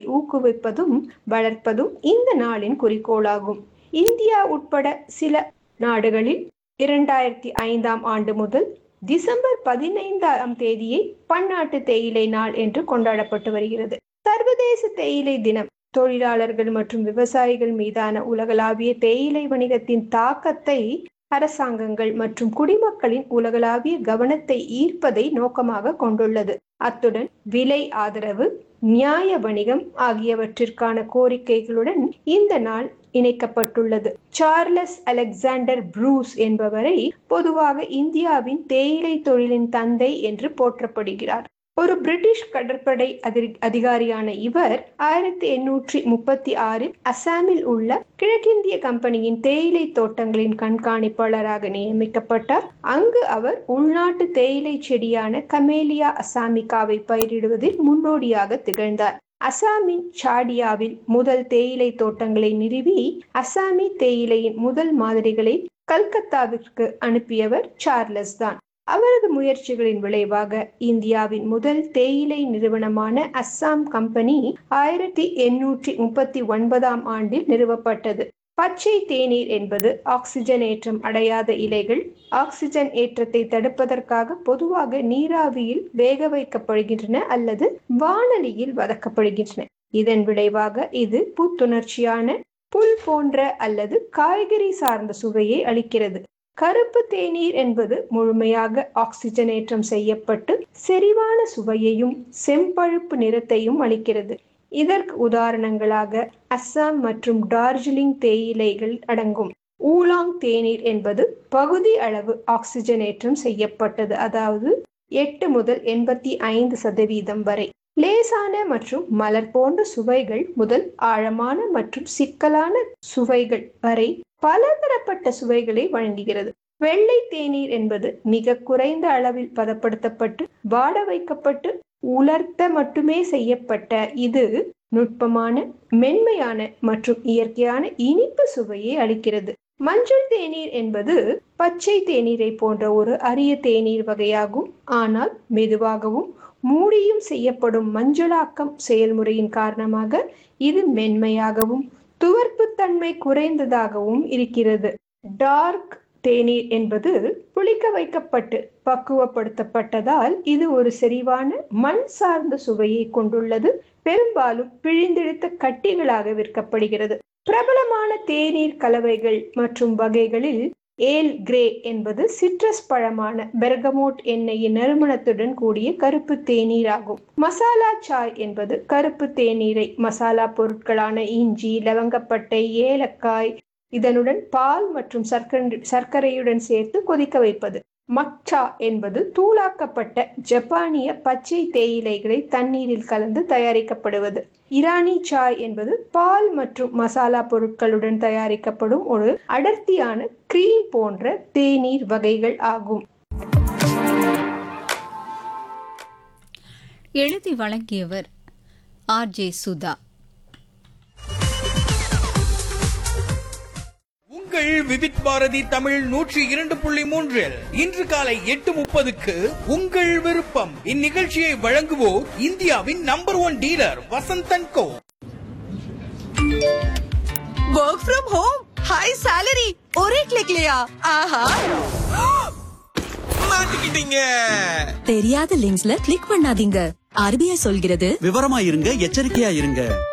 ஊக்குவிப்பதும் வளர்ப்பதும் இந்த நாளின் குறிக்கோளாகும் இந்தியா உட்பட சில நாடுகளில் இரண்டாயிரத்தி ஐந்தாம் ஆண்டு முதல் டிசம்பர் பதினைந்தாம் தேதியை பன்னாட்டு தேயிலை நாள் என்று கொண்டாடப்பட்டு வருகிறது சர்வதேச தேயிலை தினம் தொழிலாளர்கள் மற்றும் விவசாயிகள் மீதான உலகளாவிய தேயிலை வணிகத்தின் தாக்கத்தை அரசாங்கங்கள் மற்றும் குடிமக்களின் உலகளாவிய கவனத்தை ஈர்ப்பதை நோக்கமாக கொண்டுள்ளது அத்துடன் விலை ஆதரவு நியாய வணிகம் ஆகியவற்றிற்கான கோரிக்கைகளுடன் இந்த நாள் இணைக்கப்பட்டுள்ளது சார்லஸ் அலெக்சாண்டர் ப்ரூஸ் என்பவரை பொதுவாக இந்தியாவின் தேயிலை தொழிலின் தந்தை என்று போற்றப்படுகிறார் ஒரு பிரிட்டிஷ் கடற்படை அதிகாரியான இவர் ஆயிரத்தி எண்ணூற்றி முப்பத்தி ஆறில் அசாமில் உள்ள கிழக்கிந்திய கம்பெனியின் தேயிலை தோட்டங்களின் கண்காணிப்பாளராக நியமிக்கப்பட்டார் அங்கு அவர் உள்நாட்டு தேயிலை செடியான கமேலியா அசாமிகாவை பயிரிடுவதில் முன்னோடியாக திகழ்ந்தார் அசாமின் சாடியாவில் முதல் தேயிலை தோட்டங்களை நிறுவி அசாமி தேயிலையின் முதல் மாதிரிகளை கல்கத்தாவிற்கு அனுப்பியவர் சார்லஸ் தான் அவரது முயற்சிகளின் விளைவாக இந்தியாவின் முதல் தேயிலை நிறுவனமான அஸ்ஸாம் கம்பெனி ஆயிரத்தி எண்ணூற்றி முப்பத்தி ஒன்பதாம் ஆண்டில் நிறுவப்பட்டது பச்சை தேநீர் என்பது ஆக்சிஜன் ஏற்றம் அடையாத இலைகள் ஆக்சிஜன் ஏற்றத்தை தடுப்பதற்காக பொதுவாக நீராவியில் வேக வைக்கப்படுகின்றன அல்லது வானலியில் வதக்கப்படுகின்றன இதன் விளைவாக இது புத்துணர்ச்சியான புல் போன்ற அல்லது காய்கறி சார்ந்த சுவையை அளிக்கிறது கருப்பு தேநீர் என்பது முழுமையாக ஆக்சிஜனேற்றம் செய்யப்பட்டு செறிவான சுவையையும் செம்பழுப்பு நிறத்தையும் அளிக்கிறது இதற்கு உதாரணங்களாக அஸ்ஸாம் மற்றும் டார்ஜிலிங் தேயிலைகள் அடங்கும் ஊலாங் தேநீர் என்பது பகுதி அளவு ஆக்சிஜனேற்றம் செய்யப்பட்டது அதாவது எட்டு முதல் எண்பத்தி ஐந்து சதவீதம் வரை லேசான மற்றும் மலர் போன்ற சுவைகள் முதல் ஆழமான மற்றும் சிக்கலான சுவைகள் வரை பலதரப்பட்ட சுவைகளை வழங்குகிறது வெள்ளை தேநீர் என்பது மிக குறைந்த அளவில் பதப்படுத்தப்பட்டு வாட வைக்கப்பட்டு உலர்த்த மட்டுமே செய்யப்பட்ட இது நுட்பமான மென்மையான மற்றும் இயற்கையான இனிப்பு சுவையை அளிக்கிறது மஞ்சள் தேநீர் என்பது பச்சை தேநீரை போன்ற ஒரு அரிய தேநீர் வகையாகும் ஆனால் மெதுவாகவும் மூடியும் செய்யப்படும் மஞ்சளாக்கம் செயல்முறையின் காரணமாக இது மென்மையாகவும் துவர்ப்புத்தன்மை குறைந்ததாகவும் இருக்கிறது டார்க் தேநீர் என்பது புளிக்க வைக்கப்பட்டு பக்குவப்படுத்தப்பட்டதால் இது ஒரு செறிவான மண் சார்ந்த சுவையை கொண்டுள்ளது பெரும்பாலும் பிழிந்தெடுத்த கட்டிகளாக விற்கப்படுகிறது பிரபலமான தேநீர் கலவைகள் மற்றும் வகைகளில் ஏல் கிரே என்பது சிட்ரஸ் பழமான பெர்கமோட் எண்ணெயின் நறுமணத்துடன் கூடிய கருப்பு தேநீர் ஆகும் மசாலா சாய் என்பது கருப்பு தேநீரை மசாலா பொருட்களான இஞ்சி லவங்கப்பட்டை ஏலக்காய் இதனுடன் பால் மற்றும் சர்க்கரை சர்க்கரையுடன் சேர்த்து கொதிக்க வைப்பது மக்சா என்பது தூளாக்கப்பட்ட ஜப்பானிய பச்சை தேயிலைகளை தண்ணீரில் கலந்து தயாரிக்கப்படுவது இரானி சாய் என்பது பால் மற்றும் மசாலா பொருட்களுடன் தயாரிக்கப்படும் ஒரு அடர்த்தியான கிரீம் போன்ற தேநீர் வகைகள் ஆகும் எழுதி வழங்கியவர் ஆர் ஜே சுதா உங்கள் விவித் பாரதி தமிழ் நூற்றி இரண்டு புள்ளி மூன்றில் இன்று காலை எட்டு முப்பதுக்கு உங்கள் விருப்பம் இந்நிகழ்ச்சியை வழங்குவோர் இந்தியாவின் number one dealer Vasanthan Co work from home high salary और एक क्लिक लिया ஆஹா மாட்டிக்கிட்டீங்க தெரியாத லிங்க்ஸ்ல கிளிக் பண்ணாதீங்க ஆர்பிஐ சொல்கிறது விவரமா இருங்க எச்சரிக்கையா இருங்க